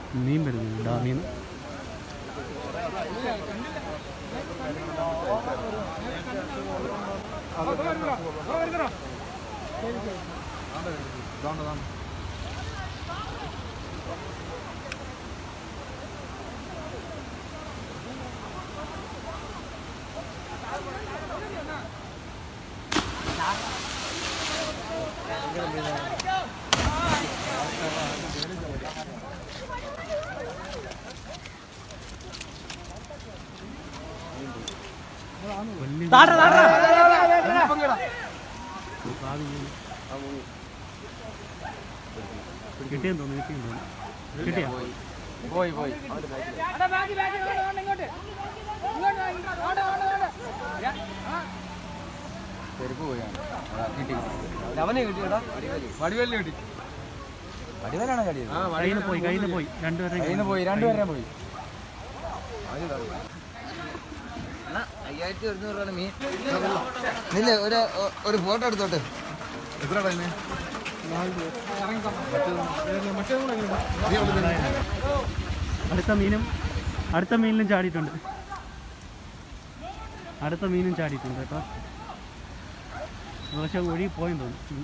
മീൻ വരുന്നുണ്ട് ഡാമിൽ നിന്ന് വലിയ ഭാവി കിട്ടിയെന്ന് തോന്നുന്നു കിട്ടിയെന്ന് തോന്നുന്നു കിട്ടിയാ പോയി പോയി ചെരുപ്പ് പോയാണ് കിട്ടി അവനെ കിട്ടിയടാ വടിവെല്ല് കിട്ടി വടിവെല്ലാണ് കടിയത് കയ്യിൽ നിന്ന് പോയി കയ്യിൽ നിന്ന് പോയി രണ്ടുപേരും കയ്യിൽ നിന്ന് പോയി രണ്ടുപേരെ പോയി അയ്യായിരത്തി ഒരുന്നൂറ് രൂപ മീൻ നില്ല ഒരു ഒരു ഫോട്ടോ എടുത്തോട്ടെ എത്രടാ ഇതിന് അടുത്ത മീനും അടുത്ത മീനിലും ചാടിയിട്ടുണ്ട് അടുത്ത മീനും ചാടിയിട്ടുണ്ട് കേട്ടോ പക്ഷെ ഒഴുകി പോയെന്ന് തോന്നുന്നു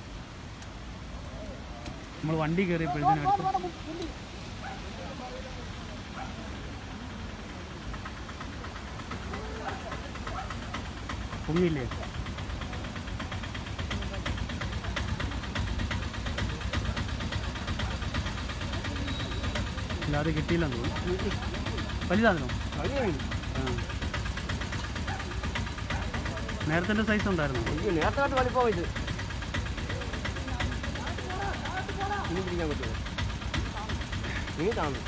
നമ്മൾ വണ്ടി കയറിയപ്പോഴത്തേനും അടുത്ത് പൊങ്ങിയില്ലേ ഇല്ല അത് കിട്ടിയില്ലെന്ന് തോന്നുന്നു വലുതാണോ ആ നേരത്തെ സൈസ് ഉണ്ടായിരുന്നു നേരത്തെ വലിപ്പം ഇത് ഇനി പിടിക്കാൻ പറ്റുമോ നീ കാണും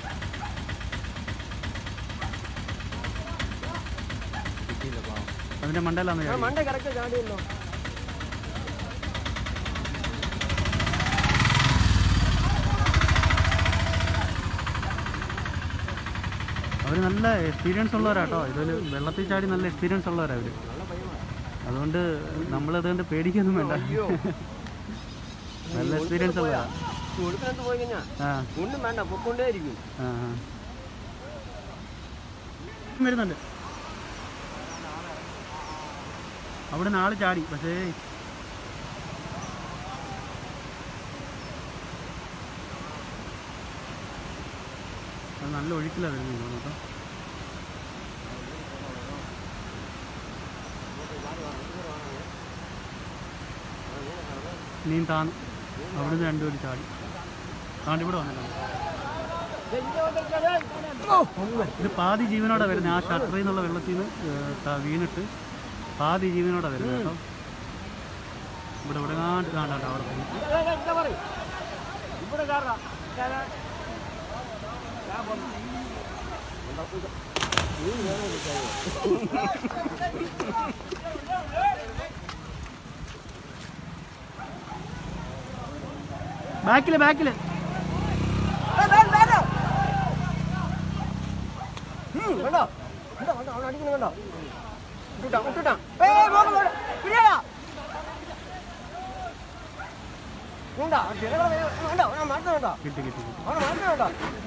അതിന്റെ മണ്ടയിലാന്ന് ചാടി മണ്ട കറക്റ്റ് ചാടിയല്ലോ അവർ നല്ല എക്സ്പീരിയൻസ് ഉള്ളവരാട്ടോ ഇതിൽ വെള്ളത്തിൽ ചാടി നല്ല എക്സ്പീരിയൻസ് ഉള്ളവരാ അവർ അതുകൊണ്ട് നമ്മളതുകൊണ്ട് പേടിക്കൊന്നും വേണ്ട നല്ല എക്സ്പീരിയൻസ് ഉള്ളതാ കൊടുക്കുന്നത് പോയി കഴിഞ്ഞാൽ ആ ഒന്നും വേണ്ട പൊക്കൊണ്ടേ ഇരിക്കും ആ ആ. വരുന്നുണ്ട് അവിടെ നാളെ ചാടി പക്ഷേ അത് നല്ല ഒഴുക്കിലാണ് വരുന്നത് കേട്ടോ മീൻ താന്നു അവിടുന്ന് രണ്ടുപേരും ചാടി താണ്ട് ഇവിടെ വന്നിട്ടുണ്ട് ഇത് പാതി ജീവനോടെ വരുന്നത് ആ ഷട്ടറിൽ നിന്നുള്ള വെള്ളത്തിൽ നിന്ന് ഏഹ്, ത- വീണിട്ട് പാതി ജീവനോടെ വരുന്നത് കേട്ടോ ഇവിടെ ഇവിടെ കാണ്ട് കാണാട്ടോ അവിടെ പോയി ഇവിടെ കയറാം ബാക്കില് ബാക്കില് വേണ്ട വേണ്ട വേണ്ട അവൻ അടിക്കുന്നു വേണ്ട വിട്ടുട്ടാ വിട്ടുട്ടാ ഏയ് പോകണ്ട പോകണ്ട പിടിയാ വേണ്ട വേണ്ട അവനെ മാറ്റം വേണ്ട കിട്ടി കിട്ടി കിട്ടി അവനെ മാറ്റം വേണ്ട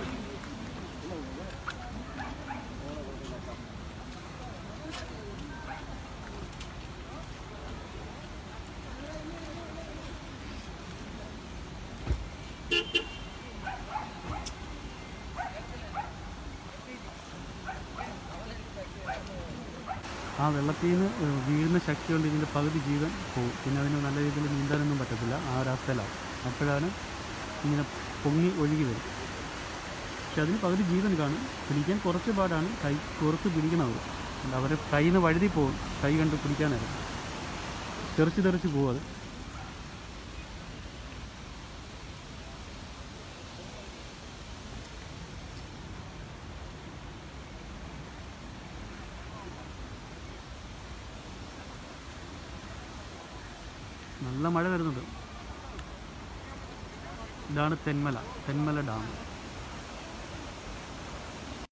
ആ വെള്ളത്തിൽ നിന്ന് ഏഹ്, വീഴുന്ന ശക്തി കൊണ്ട് ഇതിൻ്റെ പകുതി ജീവൻ പോകും പിന്നെ അതിന് നല്ല രീതിയിൽ നീന്താനൊന്നും പറ്റത്തില്ല ആ ഒരവസ്ഥയിലാവും അപ്പോഴാണ് ഇങ്ങനെ പൊങ്ങി ഒഴുകി വരും പക്ഷെ അതിന് പകുതി ജീവൻ കാണും പിടിക്കാൻ കുറച്ച് പാടാണ് കൈ കുറച്ച് പിടിക്കണത് അവരെ കയ്യിൽ നിന്ന് വഴുതി പോകും കൈ കണ്ട് പിടിക്കാനായിരുന്നു തെറിച്ച് തെറിച്ച് പോകും അത് നല്ല മഴ വരുന്നുണ്ട് ഇതാണ് തെന്മല തെന്മല ഡാം